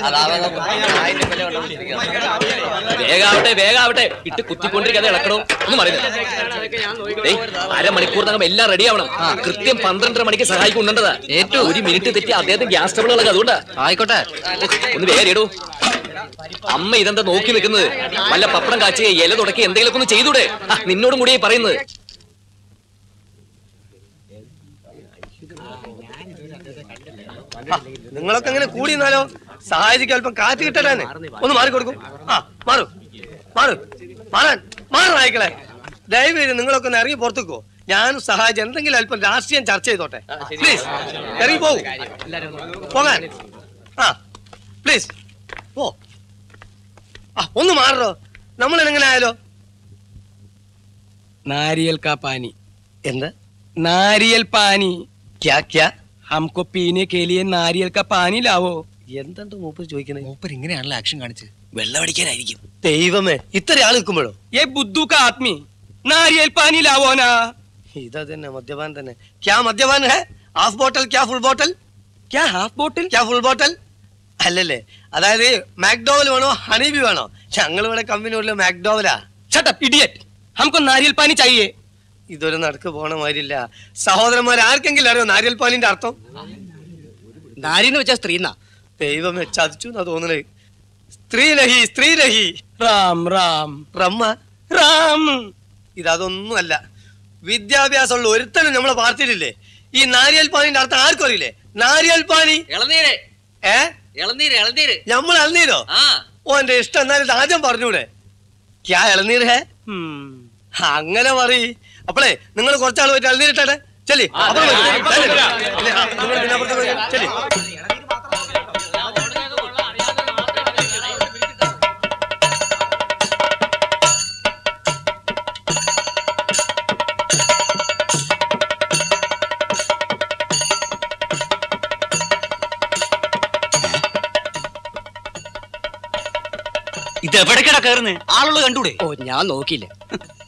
വേഗാവട്ടെ വേഗാവട്ടെ ഇട്ട് കുത്തിക്കൊണ്ടിരിക്കാതെ ഇളക്കണോ എന്ന് പറയുന്നത് ഏയ്, അരമണിക്കൂറിനകം എല്ലാം റെഡി ആവണം കൃത്യം പന്ത്രണ്ടര മണിക്ക് സഹായിക്കുന്നുണ്ടതാ ഏറ്റവും ഒരു മിനിറ്റ് തെറ്റി അദ്ദേഹത്തെ ഗ്യാസ് ട്രബിൾ ഇളക അതുകൊണ്ടാ ആയിക്കോട്ടെ ഒന്ന് വേറെ ഇടൂ അമ്മ ഇതെന്താ നോക്കി നിൽക്കുന്നത് വല്ല പപ്പടം കാച്ചി ഇല തുടക്കി എന്തെങ്കിലുമൊക്കെ ഒന്ന് ചെയ്തൂടെ ആ, നിന്നോടും കൂടിയായി പറയുന്നത് നിങ്ങളൊക്കെ അങ്ങനെ കൂടി നിന്നാലോ സഹായിക്ക് അല്പം കാറ്റ് കിട്ടലാണ് ഒന്ന് മാറി കൊടുക്കും ആ മാറു മാറു മാറാൻ മാറാൻ നായ്ക്കളെ ദയവേത് നിങ്ങളൊക്കെ ഒന്ന് ഇറങ്ങി പുറത്തേക്കോ ഞാനും സഹായിച്ച് എന്തെങ്കിലും അല്പം രാഷ്ട്രീയം ചർച്ച ചെയ്തോട്ടെ പ്ലീസ് ഇറങ്ങി പോകും പോകാൻ ആ പ്ലീസ് പോ ആ ഒന്ന് മാറോ നമ്മൾ എങ്ങനെ ആയാലോ नारियल का पानी എന്താ नारियल पानी ക്യാ ക്യാ हमको पीने के लिए नारियल का पानी लाओ എന്തെന്തോ മൂപ്പർ ചോദിക്കുന്നത് മൂപ്പർ ഇങ്ങനെയാണല്ലോ ആക്ഷൻ കാണിച്ച് വെള്ളമടിക്കാനായിരിക്കും ദൈവമേ ഇത്ര ആൾ നിൽക്കുമ്പോഴോ ये बुद्धू का आदमी नारियल पानी लाओ ना ഇതാ തന്നെ മദ്യപാൻ തന്നെ ക്യാ മദ്യപാൻ ഹേ ഹാഫ് ബോട്ടൽ ക്യാ ഫുൾ ബോട്ടൽ क्या हाफ बोतल ക്യാ ഫുൾ ബോട്ടൽ അല്ലല്ലേ അതായത് മാക്ഡോവൽ വേണോ ഹണീബി വേണോ ഞങ്ങൾ ഇവിടെ കമ്പനി ഉള്ള മാക്ഡോവലാ शट अप इडियट हमको नारियल पानी चाहिए ഇതൊരു നടക്ക് പോണ മാതിരില്ല സഹോദരന്മാർ ആർക്കെങ്കിലും അറിയോ നാരിയൽ പാലിന്റെ അർത്ഥം നാരിന്ന് വെച്ചാ സ്ത്രീന്നാ ദൈവമേ ചതിച്ചു എന്നാ തോന്നണേ സ്ത്രീ ലഹി സ്ത്രീ ലഹി राम राम റമ്മ राम ഇതൊന്നുമല്ല വിദ്യാഭ്യാസമുള്ള ഒരുത്തനും നമ്മളെ പാർട്ടിയിലില്ലേ ഈ നാരിയൽ പാനിന്റെ അർത്ഥം ആർക്കും അറിയില്ലേ നാരിയൽ പാനി ഇളനീര് ഏ ഇളനീര് ഇളനീര് നമ്മൾ ഇളനീരോ ആ ഓ എന്റെ ഇഷ്ടം എന്നാലും ഇത് ആദ്യം പറഞ്ഞൂടെ ക്യാ ഇളനീർ ഹേ हम्म, അങ്ങനെ പറയ് അപ്പളേ നിങ്ങൾ കുറച്ചാൾ പോയിട്ട് ഇളനീരിട്ടെ ചെല്ലി അപ്പുറം വരൂ. ചെല്ലി. ഇല്ല, ആ, നിങ്ങൾ പിന്നെ അപ്പുറത്തേക്ക് വരൂ. ചെല്ലി ഇത് എവിടേക്കടാ കയറുന്നേ ആളുകൾ കണ്ടൂടെ ഓ ഞാൻ നോക്കിയില്ല